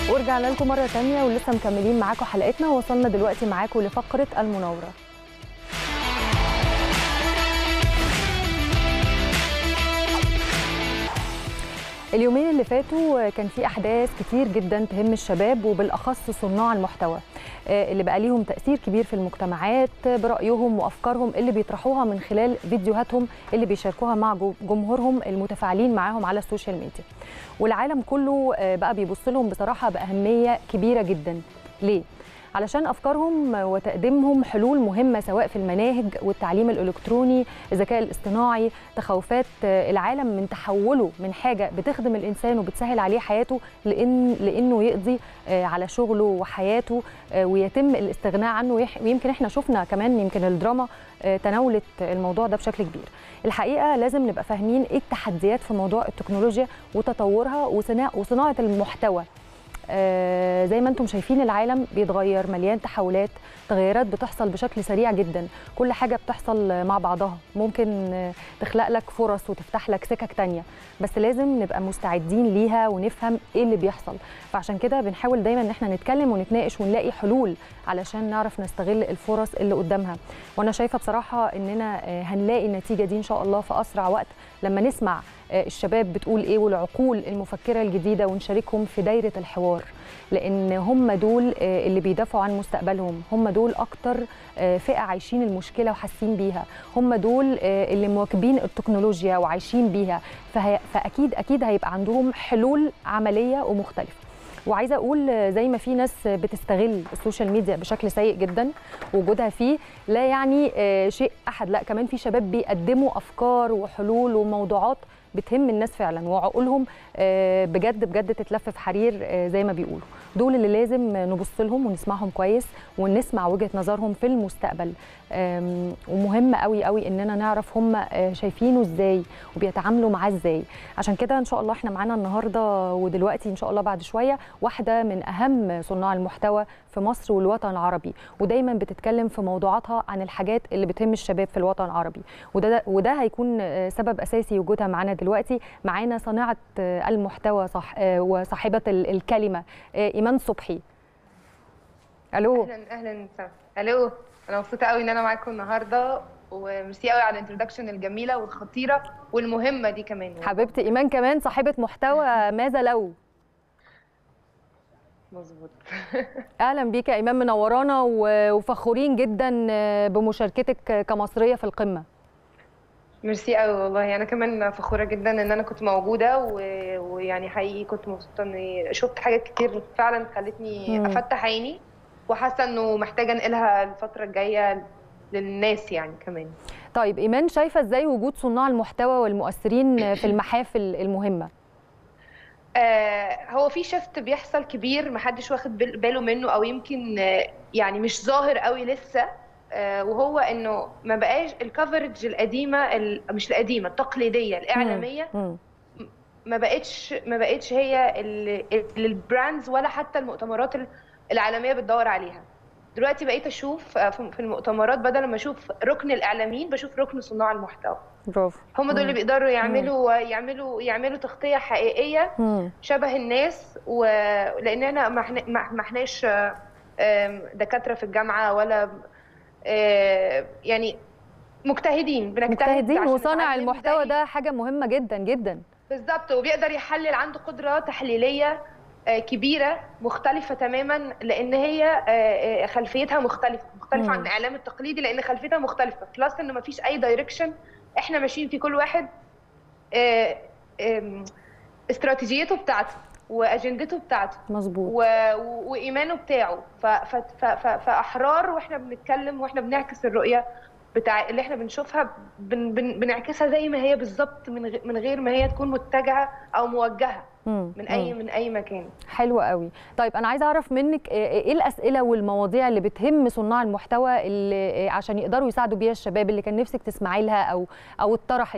ورجعنا لكم مرة تانية ولسه مكملين معاكم حلقتنا ووصلنا دلوقتي معاكم لفقرة المناورة اليومين اللي فاتوا كان في احداث كتير جدا تهم الشباب وبالاخص صناع المحتوى اللي بقى ليهم تاثير كبير في المجتمعات برايهم وافكارهم اللي بيطرحوها من خلال فيديوهاتهم اللي بيشاركوها مع جمهورهم المتفاعلين معاهم على السوشيال ميديا والعالم كله بقى بيبص لهم بصراحه باهميه كبيره جدا ليه علشان افكارهم وتقديمهم حلول مهمه سواء في المناهج والتعليم الالكتروني الذكاء الاصطناعي تخوفات العالم من تحوله من حاجه بتخدم الانسان وبتسهل عليه حياته لان لانه يقضي على شغله وحياته ويتم الاستغناء عنه ويمكن احنا شفنا كمان يمكن الدراما تناولت الموضوع ده بشكل كبير الحقيقه لازم نبقى فاهمين ايه التحديات في موضوع التكنولوجيا وتطورها وصناعه المحتوى آه زي ما انتم شايفين العالم بيتغير مليان تحولات تغيرات بتحصل بشكل سريع جدا كل حاجه بتحصل مع بعضها ممكن تخلق لك فرص وتفتح لك سكك تانية بس لازم نبقى مستعدين ليها ونفهم ايه اللي بيحصل فعشان كده بنحاول دايما ان احنا نتكلم ونتناقش ونلاقي حلول علشان نعرف نستغل الفرص اللي قدامها وانا شايفه بصراحه اننا هنلاقي النتيجه دي ان شاء الله في اسرع وقت لما نسمع الشباب بتقول ايه والعقول المفكره الجديده ونشاركهم في دايره الحوار لان هم دول اللي بيدافعوا عن مستقبلهم هم دول اكتر فئه عايشين المشكله وحاسين بيها هم دول اللي مواكبين التكنولوجيا وعايشين بيها فاكيد اكيد هيبقى عندهم حلول عمليه ومختلفه وعايزه اقول زي ما في ناس بتستغل السوشيال ميديا بشكل سيء جدا وجودها فيه لا يعني شيء احد لا كمان في شباب بيقدموا افكار وحلول وموضوعات بتهم الناس فعلا وعقولهم بجد بجد تتلف في حرير زي ما بيقولوا دول اللي لازم نبص لهم ونسمعهم كويس ونسمع وجهه نظرهم في المستقبل ومهم قوي قوي اننا نعرف هم شايفينه ازاي وبيتعاملوا معاه ازاي عشان كده ان شاء الله احنا معانا النهارده ودلوقتي ان شاء الله بعد شويه واحده من اهم صناع المحتوى في مصر والوطن العربي ودايما بتتكلم في موضوعاتها عن الحاجات اللي بتهم الشباب في الوطن العربي وده وده هيكون سبب اساسي وجودها معانا دلوقتي معانا صانعه المحتوى صح وصاحبه الكلمه ايمان صبحي الو اهلا اهلا الو انا مبسوطه قوي ان انا معاكم النهارده وميرسي قوي على الانترودكشن الجميله والخطيره والمهمه دي كمان حبيبتي ايمان كمان صاحبه محتوى ماذا لو مظبوط اهلا بيك يا ايمان منورانا وفخورين جدا بمشاركتك كمصريه في القمه ميرسي قوي والله انا كمان فخوره جدا ان انا كنت موجوده و... ويعني حقيقي كنت مبسوطه اني شفت حاجات كتير فعلا خلتني مم. افتح عيني وحاسه انه محتاجه انقلها الفتره الجايه للناس يعني كمان طيب ايمان شايفه ازاي وجود صناع المحتوى والمؤثرين في المحافل المهمه آه هو في شفت بيحصل كبير محدش واخد باله منه او يمكن آه يعني مش ظاهر قوي لسه آه وهو انه ما بقاش الكفرج القديمه مش القديمه التقليديه الاعلاميه مم. ما بقتش ما بقتش هي اللي البراندز ولا حتى المؤتمرات العالميه بتدور عليها دلوقتي بقيت اشوف في المؤتمرات بدل ما اشوف ركن الاعلاميين بشوف ركن صناع المحتوى برافو هم دول اللي بيقدروا يعملوا مم. يعملوا يعملوا تغطيه حقيقيه مم. شبه الناس ولان احنا ما احناش دكاتره في الجامعه ولا يعني مجتهدين بنجتهد مجتهدين وصانع المحتوى ده حاجه مهمه جدا جدا بالظبط وبيقدر يحلل عنده قدره تحليليه كبيره مختلفه تماما لان هي خلفيتها مختلفه مختلفه عن الاعلام التقليدي لان خلفيتها مختلفه بلس ان مفيش اي دايركشن احنا ماشيين في كل واحد استراتيجيته بتاعته واجندته بتاعته مظبوط و... وايمانه بتاعه ف... ف... ف... ف... فاحرار واحنا بنتكلم واحنا بنعكس الرؤيه بتاع اللي احنا بنشوفها بن... بن... بنعكسها زي ما هي بالظبط من غ... من غير ما هي تكون متجهه او موجهه مم. من اي مم. من اي مكان حلو قوي طيب انا عايزه اعرف منك ايه الاسئله والمواضيع اللي بتهم صناع المحتوى اللي عشان يقدروا يساعدوا بيها الشباب اللي كان نفسك تسمعي لها او او اتطرحت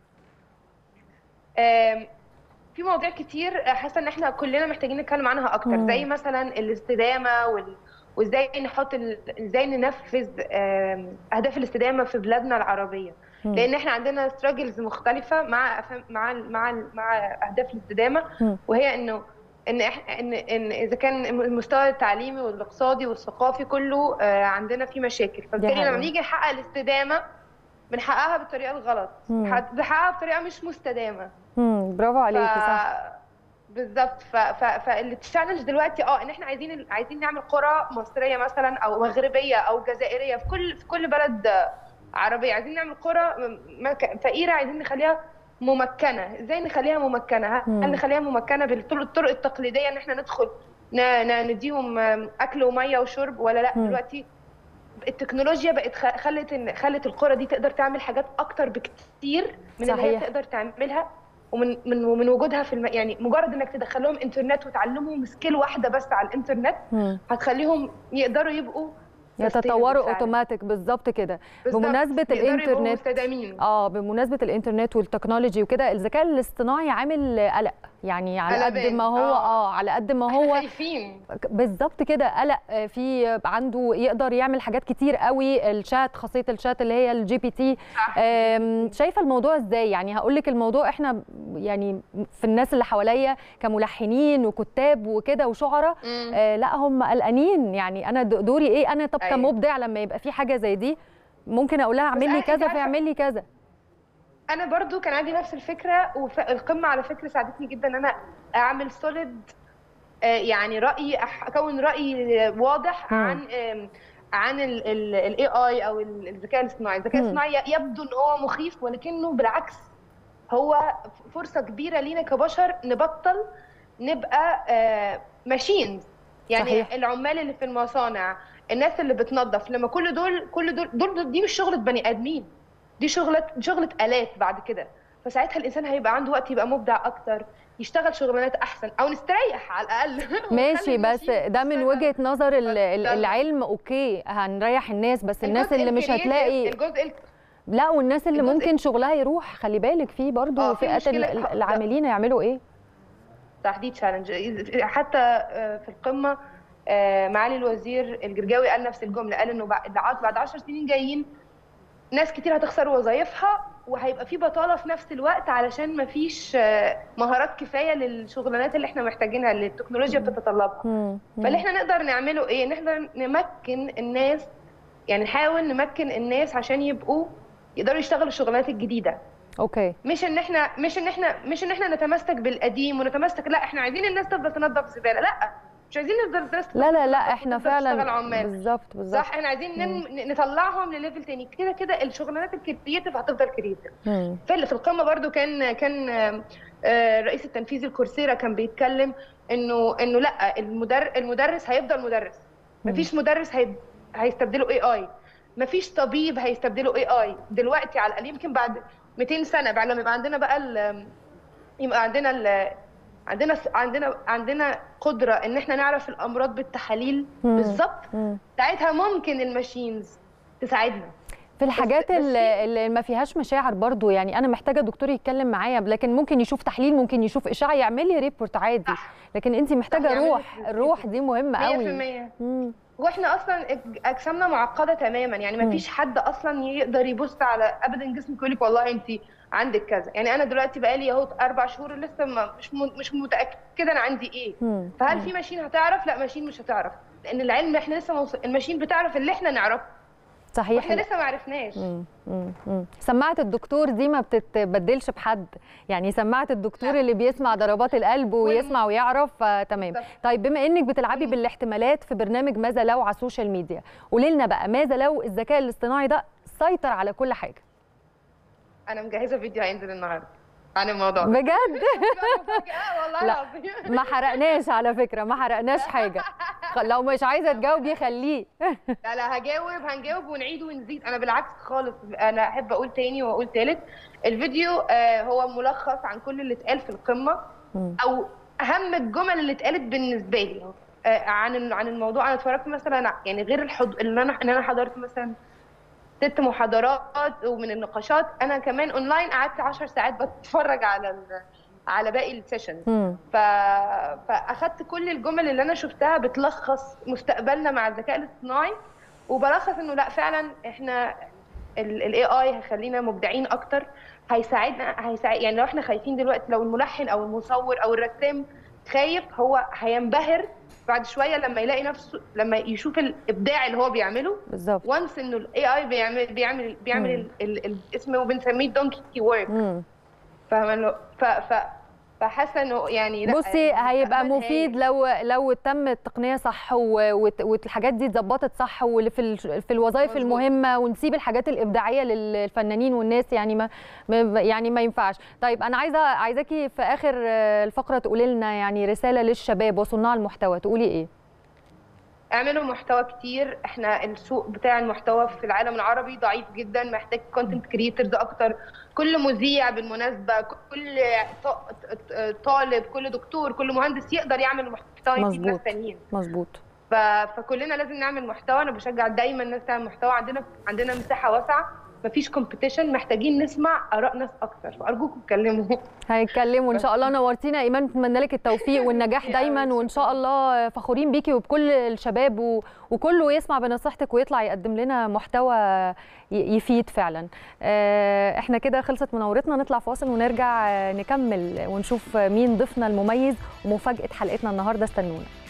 في مواضيع كتير حاسه ان احنا كلنا محتاجين نتكلم عنها اكتر مم. زي مثلا الاستدامه وال... وازاي نحط ال... ازاي ننفذ اهداف الاستدامه في بلادنا العربيه مم. لان احنا عندنا ستراجلز مختلفه مع مع مع مع اهداف الاستدامه وهي انه ان احنا ان ان اذا كان المستوى التعليمي والاقتصادي والثقافي كله آه، عندنا فيه مشاكل فبالتالي حقيقة. لما نيجي نحقق الاستدامه بنحققها بالطريقه الغلط مم. بنحقق- بنحققها بطريقه مش مستدامه مم. برافو عليكي صح بالظبط ف... ف... فالتشالنج دلوقتي اه ان احنا عايزين عايزين نعمل قرى مصريه مثلا او مغربيه او جزائريه في كل في كل بلد عربيه عايزين نعمل قرى مك... فقيره عايزين نخليها ممكنه ازاي نخليها ممكنه مم. هل نخليها ممكنه بالطرق الطرق التقليديه ان احنا ندخل ن... ن... نديهم اكل وميه وشرب ولا لا مم. دلوقتي التكنولوجيا بقت خ- خلت ان خلت القرى دي تقدر تعمل حاجات اكتر بكتير من اللي هي صحيح. تقدر تعملها ومن من ومن وجودها في الم... يعني مجرد انك تدخل لهم انترنت وتعلمهم سكيل واحده بس على الانترنت مم. هتخليهم يقدروا يبقوا يتطوروا sustainable فعلاً. اوتوماتيك بالظبط كده بالظبط. بمناسبة يقدروا يبقوا الإنترنت. مستدامين اه بمناسبه الانترنت والتكنولوجي وكده الذكاء الاصطناعي عامل قلق يعني على قد قلبان. ما هو آه. اه على قد ما احنا هو خايفين بالظبط كده قلق آه، في عنده يقدر يعمل حاجات كتير قوي الشات خاصيه الشات اللي هي الجي بي تي صح. آم، شايفه الموضوع ازاي يعني هقول لك الموضوع احنا يعني في الناس اللي حواليا كملحنين وكتاب وكده وشعراء مم. آه لا هم قلقانين يعني انا د- دوري ايه انا طب أيوة. كمبدع لما يبقى في حاجه زي دي ممكن اقول لها اعمل أنا- لي أنت كذا عارفة- فيعمل لي كذا انا برضو كان عندي نفس الفكره والقمه على فكره ساعدتني جدا ان انا اعمل سوليد يعني راي أح- اكون راي واضح مم. عن آم، عن الاي اي او ال- الذكاء الاصطناعي الذكاء مم. الاصطناعي يبدو ان هو مخيف ولكنه بالعكس هو فرصه كبيره لينا كبشر نبطل نبقى ماشينز يعني صحيح. صحيح. العمال اللي في المصانع الناس اللي بتنظف لما كل دول كل دول, دول دي مش شغله بني ادمين دي شغله شغله الات بعد كده فساعتها الانسان هيبقى عنده وقت يبقى مبدع اكتر يشتغل شغلانات احسن او نستريح على الاقل ماشي ونخلي بس الماشين ده من تشتغل. وجهة نظر ال- ال- تشتغل. العلم اوكي هنريح الناس بس الناس الجزء اللي مش الكرييتيف، هتلاقي الجزء ال- لا والناس اللي الجزء- ممكن شغلها يروح خلي بالك في برضه آه، في فئات ال- مشكلة. ال- لا. العاملين يعملوا ايه تحديد تشالنج حتى آه، في القمه آه، معالي الوزير الجرجاوي قال نفس الجمله قال انه بعد بعد 10 سنين جايين ناس كتير هتخسر وظائفها وهيبقى في بطاله في نفس الوقت علشان ما فيش مهارات كفايه للشغلانات اللي احنا محتاجينها اللي التكنولوجيا بتتطلبها مم. مم. فاللي احنا نقدر نعمله ايه نقدر نمكن الناس يعني نحاول نمكن الناس عشان يبقوا يقدروا يشتغلوا الشغلانات الجديده اوكي مش ان احنا مش ان احنا مش ان احنا نتمسك بالقديم ونتمسك لا احنا عايزين الناس تفضل تنظف زباله لا مش عايزين نفضل الناس لا لا لا تفضل احنا تفضل تشتغل فعلا عمال بالظبط بالظبط صح احنا عايزين نن... نطلعهم لليفل تاني كده كده الشغلانات الكرييتيف هتفضل كرييتيف مم. في في القمه برضو كان كان آه، آه، الرئيس التنفيذي الكورسيرا كان بيتكلم انه انه لا المدر... المدرس هيفضل مدرس مفيش مدرس هي... هيستبدله اي اي مفيش طبيب هيستبدله اي اي دلوقتي على الاقل يمكن بعد 200 سنه بعد لما يبقى عندنا بقى ال... يبقى عندنا ال... عندنا عندنا عندنا قدره ان احنا نعرف الامراض بالتحاليل مم. بالظبط مم. ساعتها ممكن الماشينز تساعدنا في الحاجات بس اللي, اللي ما فيهاش مشاعر برضو يعني انا محتاجه دكتور يتكلم معايا لكن ممكن يشوف تحليل ممكن يشوف اشعه يعمل لي ريبورت عادي صح. لكن انت محتاجه يعمل لي روح ريبورت. الروح دي مهمه قوي 100% مم. واحنا اصلا اجسامنا معقده تماما يعني ما فيش حد اصلا يقدر يبص على ابدا جسمك ويقول لك والله انت عندك كذا يعني انا دلوقتي بقالي اهو اربع شهور لسه ما مش م- مش متاكده انا عندي ايه مم. فهل في ماشين هتعرف لا ماشين مش هتعرف لان العلم احنا لسه موصل الماشين بتعرف اللي احنا نعرفه صحيح واحنا لسه ما عرفناش مم. مم. مم. سماعه الدكتور دي ما بتتبدلش بحد يعني سماعه الدكتور لا. اللي بيسمع ضربات القلب ويسمع ويعرف آه، تمام بالظبط. طيب بما انك بتلعبي بالاحتمالات في برنامج ماذا لو على السوشيال ميديا قولي لنا بقى ماذا لو الذكاء الاصطناعي ده سيطر على كل حاجه انا مجهزه فيديو هينزل النهارده عن الموضوع ده بجد مفاجأة والله لا. العظيم ما حرقناش على فكره ما حرقناش حاجه خ- لو مش عايزه تجاوبي خليه لا لا هجاوب هنجاوب ونعيد ونزيد انا بالعكس خالص انا احب اقول تاني واقول تالت الفيديو آه، هو ملخص عن كل اللي اتقال في القمه مم. او اهم الجمل اللي اتقالت بالنسبه لي آه، عن ال- عن الموضوع انا اتفرجت مثلا ع- يعني غير الحض... اللي انا ان انا حضرت مثلا ست محاضرات ومن النقاشات انا كمان اونلاين قعدت 10 ساعات بتفرج على ال... على باقي السيشنز مم. ف... فاخدت كل الجمل اللي انا شفتها بتلخص مستقبلنا مع الذكاء الاصطناعي وبلخص انه لا فعلا احنا الاي اي هيخلينا مبدعين اكتر هيساعدنا هيساعد يعني لو احنا خايفين دلوقتي لو الملحن او المصور او الرسام خايف هو هينبهر بعد شويه لما يلاقي نفسه لما يشوف الابداع اللي هو بيعمله بالظبط وانس انه الاي اي بيعمل بيعمل بيعمل ال- ال- ال- اسمه بنسميه دونكي ورك مم. فاهمه إنه- ف ف فحاسه انه يعني لا، بصي يعني هيبقى مستقبل مفيد هايل. لو لو تم التقنيه صح و- وت- والحاجات دي اتظبطت صح واللي في ال- في الوظائف مظبوط. المهمه ونسيب الحاجات الابداعيه للفنانين والناس يعني ما ما- يعني ما ينفعش طيب انا عايزه عايزاكي في اخر آه، الفقره تقولي لنا يعني رساله للشباب وصناع المحتوى تقولي ايه اعملوا محتوى كتير احنا السوق بتاع المحتوى في العالم العربي ضعيف جدا محتاج كونتنت كريترز اكتر كل مذيع بالمناسبه كل ط- طالب كل دكتور كل مهندس يقدر يعمل محتوى يفيد مظبوط. ناس تانيين مظبوط ف... فكلنا لازم نعمل محتوى انا بشجع دايما الناس تعمل محتوى عندنا عندنا مساحه واسعه مفيش كومبيتيشن محتاجين نسمع اراء ناس اكتر فارجوكم اتكلموا هيتكلموا ان شاء الله نورتينا ايمان نتمنى لك التوفيق والنجاح يا دايما أوي، وان شاء الله فخورين بيكي وبكل الشباب و... وكله يسمع بنصيحتك ويطلع يقدم لنا محتوى ي- يفيد فعلا آه، احنا كده خلصت مناورتنا نطلع فاصل ونرجع آه، نكمل ونشوف مين ضيفنا المميز ومفاجاه حلقتنا النهارده استنونا